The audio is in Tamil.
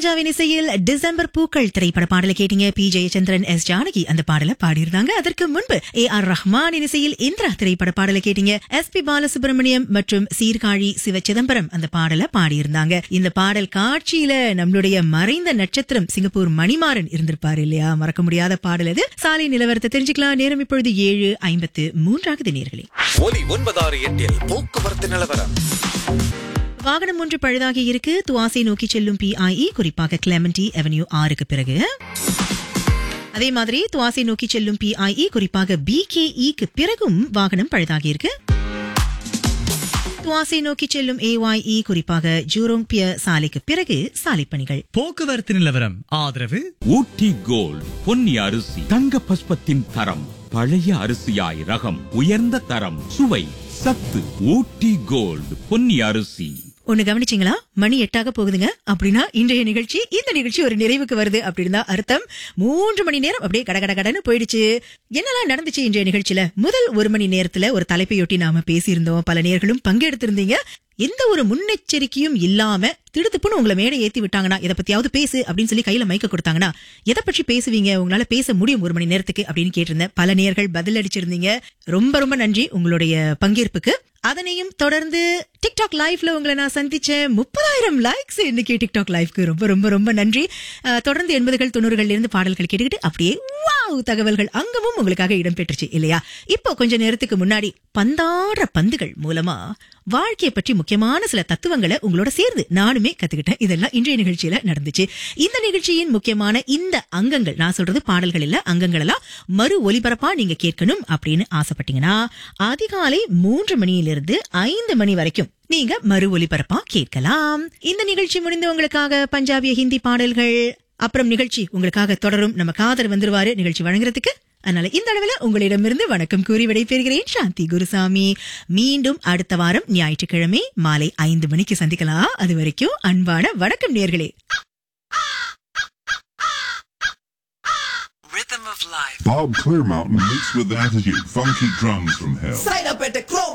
இளையராஜாவின் இசையில் டிசம்பர் பூக்கள் திரைப்பட பாடலை கேட்டீங்க பி ஜெயச்சந்திரன் எஸ் ஜானகி அந்த பாடலை பாடியிருந்தாங்க அதற்கு முன்பு ஏ ஆர் ரஹ்மானின் இசையில் இந்திரா திரைப்பட பாடலை கேட்டீங்க எஸ் பி பாலசுப்ரமணியம் மற்றும் சீர்காழி சிவ சிதம்பரம் அந்த பாடலை பாடியிருந்தாங்க இந்த பாடல் காட்சியில நம்மளுடைய மறைந்த நட்சத்திரம் சிங்கப்பூர் மணிமாறன் இருந்திருப்பாரு இல்லையா மறக்க முடியாத பாடல் அது சாலை நிலவரத்தை தெரிஞ்சுக்கலாம் நேரம் இப்பொழுது ஏழு ஐம்பத்து மூன்றாவது நேர்களே ஒலி ஒன்பதாறு எட்டில் போக்குவரத்து நிலவரம் வாகனம் ஒன்று பழுதாகி இருக்கு துவாசை நோக்கி செல்லும் பிஐஇ குறிப்பாக கிளெமண்டி அவென்யூ ஆறுக்கு பிறகு அதே மாதிரி துவாசை நோக்கி செல்லும் பிஐஇ குறிப்பாக பிகேஇக்கு பிறகும் வாகனம் பழுதாகி இருக்கு துவாசை நோக்கி செல்லும் ஏஒய்இ குறிப்பாக ஜூரோங் பியர் சாலைக்கு பிறகு சாலை பணிகள் போக்குவரத்து நிலவரம் ஆதரவு ஊட்டி கோல்ட் பொன்னி அரிசி தங்க பஸ்பத்தின் தரம் பழைய அரிசியாய் ரகம் உயர்ந்த தரம் சுவை சத்து ஊட்டி கோல்ட் பொன்னி அரிசி ஒண்ணு கவனிச்சீங்களா மணி எட்டாக போகுதுங்க அப்படின்னா இன்றைய நிகழ்ச்சி இந்த நிகழ்ச்சி ஒரு நிறைவுக்கு வருது அப்படின்னு தான் அர்த்தம் மூன்று மணி நேரம் அப்படியே கட கட கடன்னு போயிடுச்சு என்னெல்லாம் நடந்துச்சு இன்றைய நிகழ்ச்சியில முதல் ஒரு மணி நேரத்துல ஒரு தலைப்பையொட்டி நாம பேசியிருந்தோம் பல நேர்களும் பங்கெடுத்திருந்தீங்க எந்த ஒரு முன்னெச்சரிக்கையும் இல்லாம திடுத்துப்புன்னு உங்களை மேடை ஏத்தி விட்டாங்கன்னா இதை பத்தியாவது பேசு அப்படின்னு சொல்லி கையில மைக்க கொடுத்தாங்கன்னா எதை பற்றி பேசுவீங்க உங்களால பேச முடியும் ஒரு மணி நேரத்துக்கு அப்படின்னு கேட்டிருந்தேன் பல நேர்கள் பதில் அடிச்சிருந்தீங்க ரொம்ப ரொம்ப நன்றி உங்களுடைய பங்கேற்புக்கு அதனையும் தொடர்ந்து டிக்டாக் லைவ்ல உங்களை நான் சந்திச்சேன் முப்பதாயிரம் லைக்ஸ் இன்னைக்கு டிக்டாக் லைவ்க்கு ரொம்ப ரொம்ப ரொம்ப நன்றி அஹ், தொடர்ந்து எண்பதுகள் தொண்ணூறுகள்ல இருந்து பாடல்கள் கேட்டுக்கிட்டு அப்படியே வாவ் தகவல்கள் அங்கமும் உங்களுக்காக இடம்பெற்றுச்சு இல்லையா இப்போ கொஞ்ச நேரத்துக்கு முன்னாடி பந்தாடுற பந்துகள் மூலமா வாழ்க்கையை பற்றி முக்கியமான சில தத்துவங்களை உங்களோட சேர்ந்து நானுமே கத்துக்கிட்டேன் இதெல்லாம் இன்றைய நிகழ்ச்சியில நடந்துச்சு இந்த நிகழ்ச்சியின் முக்கியமான இந்த அங்கங்கள் நான் சொல்றது பாடல்கள் இல்ல அங்கங்கள் எல்லாம் மறு ஒலிபரப்பா நீங்க கேட்கணும் அப்படின்னு ஆசைப்பட்டீங்கன்னா அதிகாலை மூன்று மணியிலிருந்து ஐந்து மணி வரைக்கும் நீங்க மறு ஒலிபரப்பா கேட்கலாம் இந்த நிகழ்ச்சி முடிந்து உங்களுக்காக பஞ்சாபிய ஹிந்தி பாடல்கள் அப்புறம் நிகழ்ச்சி உங்களுக்காக தொடரும் நம்ம காதர் வந்துருவாரு நிகழ்ச்சி வழங்குறதுக்கு அதனால இந்த அளவுல உங்களிடமிருந்து வணக்கம் கூறி விடைபெறுகிறேன் சாந்தி குருசாமி மீண்டும் அடுத்த வாரம் ஞாயிற்றுக்கிழமை மாலை ஐந்து மணிக்கு சந்திக்கலாம் அது வரைக்கும் அன்பான வணக்கம் நேர்களே Bob Clearmountain meets with attitude, funky drums from hell. Sign up at the Chrome